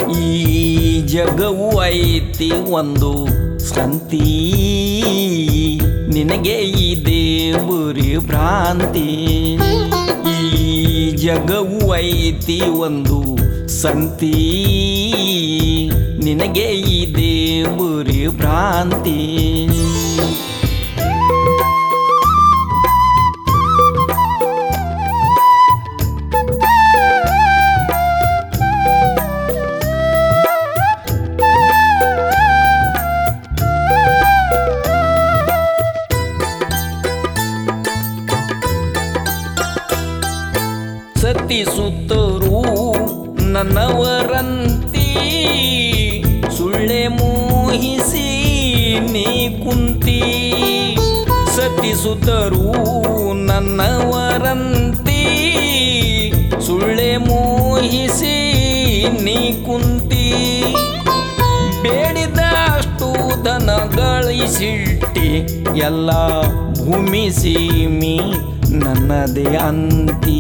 ಈ ಜಗವು ಐತಿ ಒಂದು ಸಂತಿ ನಿನಗೆ ಈ ದೇವರಿ ಭ್ರಾಂತಿ ಈ ಜಗವು ಐತಿ ಒಂದು ಸಂತಿ ನಿನಗೆ ಈ ದೇವರಿ ಭ್ರಾಂತಿ ಸತಿ ಸುತ್ತರು ನನ್ನವರಂತಿ ಸುಳ್ಳೆ ಮೋಹಿಸಿ ನೀ ಕುಂತಿ ಸತಿ ಸುತ್ತರು ನನ್ನವರಂತಿ ಸುಳ್ಳೆ ಮೋಹಿಸಿ ನೀ ಕುಂತಿ ಬೇಡಿದ ಅಷ್ಟು ದನ ಗಳಿಸಿಟ್ಟಿ ಎಲ್ಲ ಭೂಮಿ ಸೀಮಿ ನನ್ನದೇ ಅಂತಿ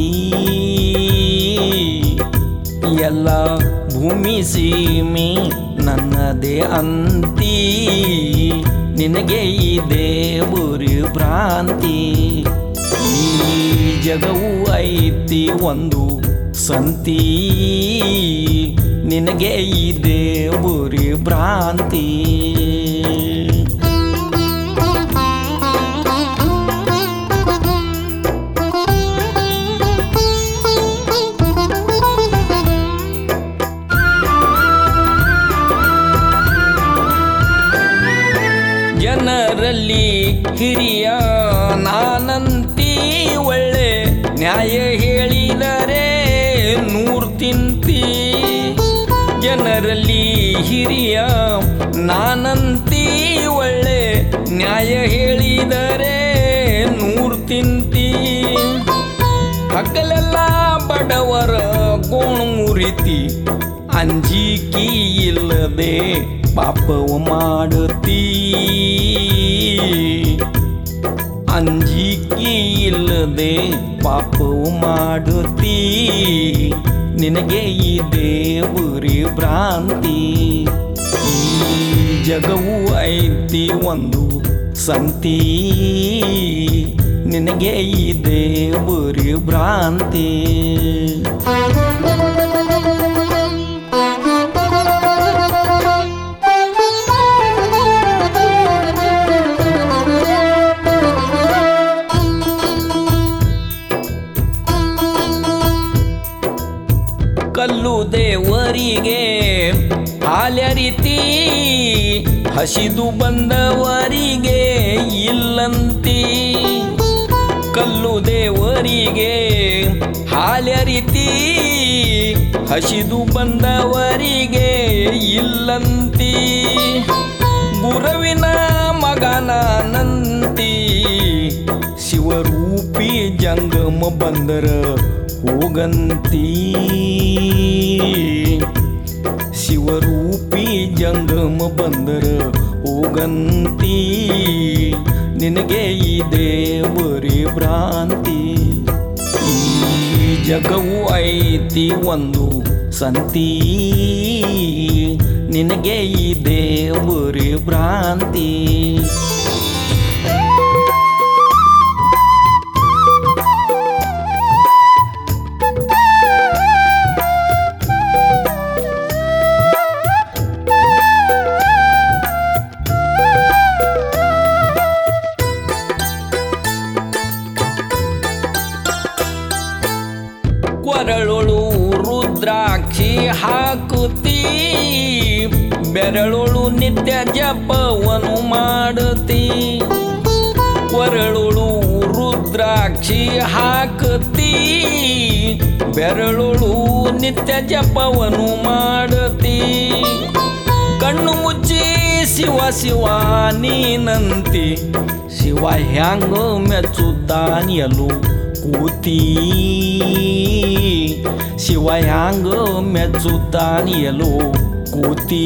ಎಲ್ಲ ಭೂಮಿ ಸೀಮಿ ನನ್ನದೇ ಅಂತಿ ನಿನಗೆ ಈ ದೇವರಿ ಭ್ರಾಂತಿ ಈ ಜಗವು ಐತಿ ಒಂದು ಸಂತಿ ನಿನಗೆ ಈ ದೇವರಿ ಭ್ರಾಂತಿ ಜನರಲ್ಲಿ ಹಿರಿಯ ನಾನಂತಿ ಒಳ್ಳೆ ನ್ಯಾಯ ಹೇಳಿದರೆ ನೂರ್ ತಿಂತಿ ಜನರಲ್ಲಿ ಹಿರಿಯ ನಾನಂತಿ ಒಳ್ಳೆ ನ್ಯಾಯ ಹೇಳಿದರೆ ನೂರ್ ತಿಂತಿ ಹಗಲೆಲ್ಲ ಬಡವರ ಗೋಣು ಮುರಿತಿ ಅಂಜಿಕಿ ಇಲ್ಲದೆ ಪಾಪವ ಮಾಡುತ್ತೀ ಅಂಜಿಕಿ ಇಲ್ಲದೆ ಪಾಪವ ಮಾಡುತ್ತೀ ನಿನಗೆ ಈ ದೇವರಿ ಭ್ರಾಂತಿ ಈ ಜಗವು ಐತಿ ಒಂದು ಸಂತಿ ನಿನಗೆ ಈ ದೇವರಿ ಭ್ರಾಂತಿ ಕಲ್ಲು ದೇವರಿಗೆ ಹಾಲ್ಯರಿತಿ ಹಸಿದು ಬಂದವರಿಗೆ ಇಲ್ಲಂತಿ ಕಲ್ಲು ದೇವರಿಗೆ ಹಾಲ್ಯರಿತಿ ಹಸಿದು ಬಂದವರಿಗೆ ಇಲ್ಲಂತಿ ಗುರುವಿನ ಮಗನಂತಿ ಶಿವರೂಪಿ ಜಂಗಮ ಬಂದರ ಹೋಗಂತಿ ಶಿವರೂಪಿ ಜಂಗಮ ಬಂದರ ಹೋಗಂತಿ ನಿನಗೆ ಈ ದೇವರಿ ಭ್ರಾಂತಿ ಈ ಜಗವು ಐತಿ ಒಂದು ಸಂತಿ ನಿನಗೆ ಈ ದೇವರಿ ಭ್ರಾಂತಿ ಕೊರಳೊಳು ರುದ್ರಾಕ್ಷಿ ಹಾಕುತ್ತೀ ಬೆರಳೊಳು ನಿತ್ಯ ಜಪವನು ಮಾಡುತ್ತೀ ಕೊರಳೊಳು ರುದ್ರಾಕ್ಷಿ ಹಾಕುತ್ತೀ ಬೆರಳೊಳು ನಿತ್ಯ ಜಪವನು ಮಾಡುತ್ತೀ ಕಣ್ಣು ಮುಚ್ಚಿ ಶಿವ ಶಿವ ನೀನಂತಿ ಶಿವ ಹ್ಯಾಂಗ ಮೆಚ್ಚುತ್ತಾನಿಯಲು ಕೂತಿ ಶಿವ ಹ್ಯಾಂಗ ಮೆಚ್ಚುತ್ತಾನಿಯಲು ಕೂತಿ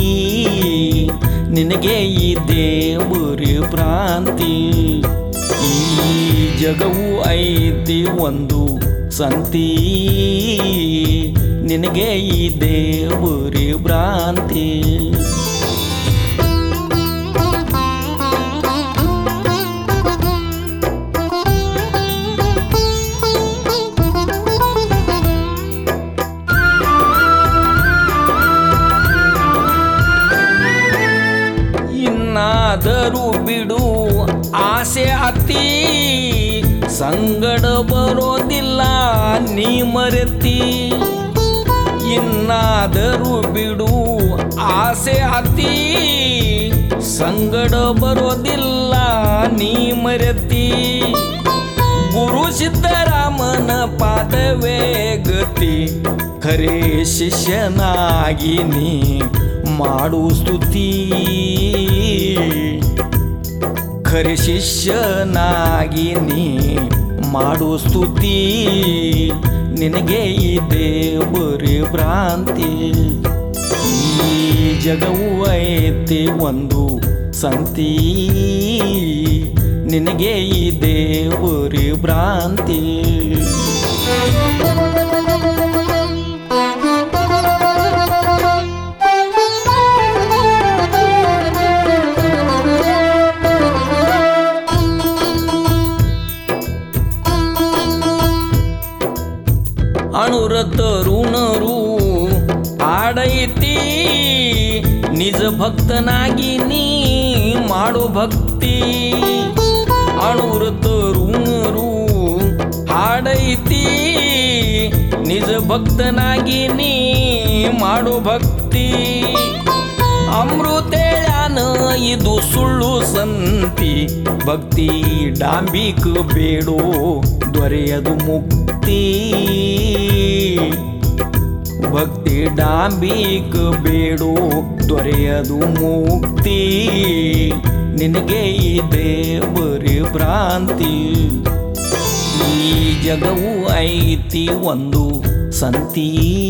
ನಿನಗೆ ಈ ದೇವರಿ ಭ್ರಾಂತಿ ಈ ಜಗವು ಐತಿ ಒಂದು ಸಂತಿ ನಿನಗೆ ಈ ದೇವರಿ ಭ್ರಾಂತಿ ಇನ್ನಾದರೂ ಬಿಡು ಆಸೆ ಅತಿ ಸಂಗಡ ಬರೋದಿಲ್ಲ ನೀ ಮರೆತಿ ಇನ್ನಾದರೂ ಬಿಡು ಆಸೆ ಅತಿ ಸಂಗಡ ಬರೋದಿಲ್ಲ ನೀ ಮರೆತಿ ಗುರು ಸಿದ್ದರಾಮನ ಪಾದವೇ ಗತಿ ಖರೇ ಶಿಷ್ಯನಾಗಿ ನೀ ಮಾಡು ಸ್ತುತಿ ಖರೆ ಶಿಷ್ಯನಾಗಿ ನೀ ಮಾಡು ಸ್ತುತಿ ನಿನಗೆ ಈ ದೇವರಿ ಭ್ರಾಂತಿ ಈ ಜಗವು ಐತಿ ಒಂದು ಸಂತಿ ನಿನಗೆ ಈ ದೇವರಿ ಭ್ರಾಂತಿ ಅಣುರ ತರುಣರು ಆಡೈತಿ ನಿಜ ಭಕ್ತನಾಗಿ ನೀ ಮಾಡು ಭಕ್ತಿ ಅಣುರ ತರುಣರು ಹಾಡೈತಿ ನಿಜ ಭಕ್ತನಾಗಿ ನೀ ಮಾಡು ಭಕ್ತಿ ಅಮೃತೇಳಾನ ಇದು ಸುಳ್ಳು ಸಂತಿ ಭಕ್ತಿ ಡಾಂಬಿಕ ಬೇಡೋ ದೊರೆಯದು ಮುಕ್ತಿ ಭಕ್ತಿ ಡಾಂಬಿಕ ಬೇಡೋ ದೊರೆಯದು ಮುಕ್ತಿ ನಿನಗೆ ಈ ದೇವರಿ ಭ್ರಾಂತಿ ಈ ಜಗವು ಐತಿ ಒಂದು ಸಂತಿ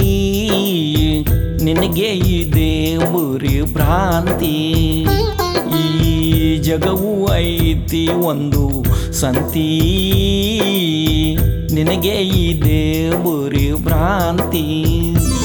ನಿನಗೆ ಈ ದೇವರಿ ಭ್ರಾಂತಿ ಈ ಜಗವು ಐತಿ ಒಂದು ಸಂತಿ ನಿನಗೆ ಈ ದೇವರಿ ಭ್ರಾಂತಿ